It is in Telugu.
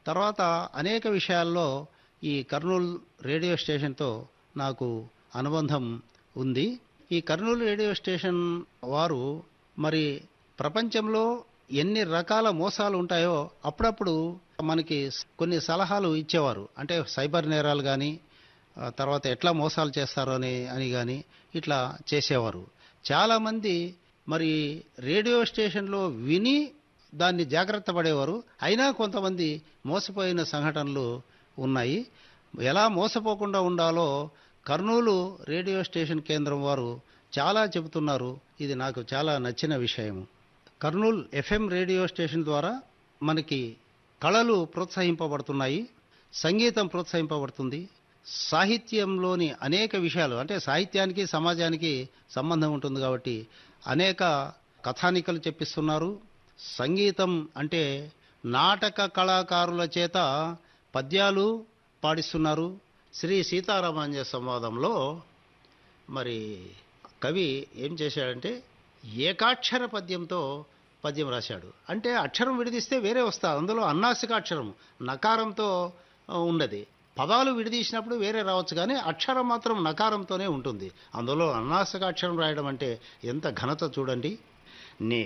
తర్వాత అనేక విషయాల్లో ఈ కర్నూలు రేడియో స్టేషన్తో నాకు అనుబంధం ఉంది ఈ కర్నూలు రేడియో స్టేషన్ వారు మరి ప్రపంచంలో ఎన్ని రకాల మోసాలు ఉంటాయో అప్పుడప్పుడు మనకి కొన్ని సలహాలు ఇచ్చేవారు అంటే సైబర్ నేరాలు కానీ తర్వాత ఎట్లా మోసాలు చేస్తారో అని అని కానీ ఇట్లా చేసేవారు చాలామంది మరి రేడియో స్టేషన్లో విని దాన్ని జాగ్రత్త పడేవారు అయినా కొంతమంది మోసపోయిన సంఘటనలు ఉన్నాయి ఎలా మోసపోకుండా ఉండాలో కర్నూలు రేడియో స్టేషన్ కేంద్రం వారు చాలా చెబుతున్నారు ఇది నాకు చాలా నచ్చిన విషయం కర్నూలు ఎఫ్ఎం రేడియో స్టేషన్ ద్వారా మనకి కళలు ప్రోత్సహింపబడుతున్నాయి సంగీతం ప్రోత్సహింపబడుతుంది సాహిత్యంలోని అనేక విషయాలు అంటే సాహిత్యానికి సమాజానికి సంబంధం ఉంటుంది కాబట్టి అనేక కథానికలు చెప్పిస్తున్నారు సంగీతం అంటే నాటక కళాకారుల చేత పద్యాలు పాడిస్తున్నారు శ్రీ సీతారామాంజ సంవాదంలో మరి కవి ఏం చేశాడంటే ఏకాక్షర పద్యంతో పద్యం రాశాడు అంటే అక్షరం విడదీస్తే వేరే వస్తా అందులో అన్నాసికాక్షరం నకారంతో ఆ, ఉన్నది పదాలు విడదీసినప్పుడు వేరే రావచ్చు కానీ అక్షరం మాత్రం నకారంతోనే ఉంటుంది అందులో అన్నాసికాక్షరం రాయడం అంటే ఎంత ఘనత చూడండి నే